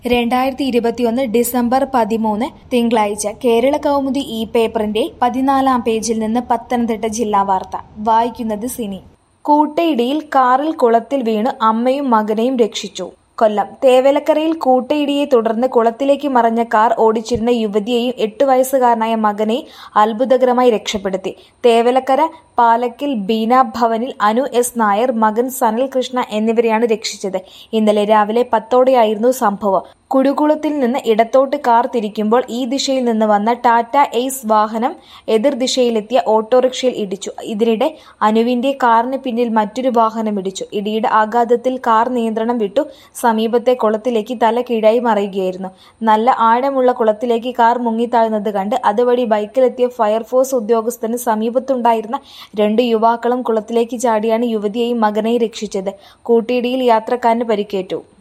രണ്ടായിരത്തി ഇരുപത്തിയൊന്ന് ഡിസംബർ പതിമൂന്ന് തിങ്കളാഴ്ച കേരള കൗമുദി ഈ പേപ്പറിന്റെ പതിനാലാം പേജിൽ നിന്ന് പത്തനംതിട്ട ജില്ലാ വാർത്ത വായിക്കുന്നത് സിനി കൂട്ടയിടിയിൽ കാറിൽ കുളത്തിൽ വീണ് അമ്മയും മകനെയും രക്ഷിച്ചു കൊല്ലം തേവലക്കരയിൽ കൂട്ടയിടിയെ തുടർന്ന് കുളത്തിലേക്ക് മറഞ്ഞ കാർ ഓടിച്ചിരുന്ന യുവതിയെയും എട്ടു വയസ്സുകാരനായ മകനെയും അത്ഭുതകരമായി രക്ഷപ്പെടുത്തി തേവലക്കര പാലക്കിൽ ബീന ഭവനിൽ അനു എസ് നായർ മകൻ സനൽ കൃഷ്ണ എന്നിവരെയാണ് രക്ഷിച്ചത് ഇന്നലെ രാവിലെ പത്തോടെയായിരുന്നു സംഭവം കുടുകുളത്തിൽ നിന്ന് ഇടത്തോട്ട് കാർ തിരിക്കുമ്പോൾ ഈ ദിശയിൽ നിന്ന് വന്ന ടാറ്റ എയ്സ് വാഹനം എതിർ ദിശയിലെത്തിയ ഓട്ടോറിക്ഷയിൽ ഇടിച്ചു ഇതിനിടെ അനുവിന്റെ കാറിന് പിന്നിൽ മറ്റൊരു വാഹനം ഇടിച്ചു ഇടിയുടെ ആഘാതത്തിൽ കാർ നിയന്ത്രണം വിട്ടു സമീപത്തെ കുളത്തിലേക്ക് തല കീഴായി മറിയുകയായിരുന്നു നല്ല ആഴമുള്ള കുളത്തിലേക്ക് കാർ മുങ്ങിത്താഴുന്നത് കണ്ട് അതുവഴി ബൈക്കിലെത്തിയ ഫയർഫോഴ്സ് ഉദ്യോഗസ്ഥന് സമീപത്തുണ്ടായിരുന്ന രണ്ട് യുവാക്കളും കുളത്തിലേക്ക് ചാടിയാണ് യുവതിയെയും മകനെയും രക്ഷിച്ചത് കൂട്ടിയിടിയിൽ യാത്രക്കാരന് പരിക്കേറ്റു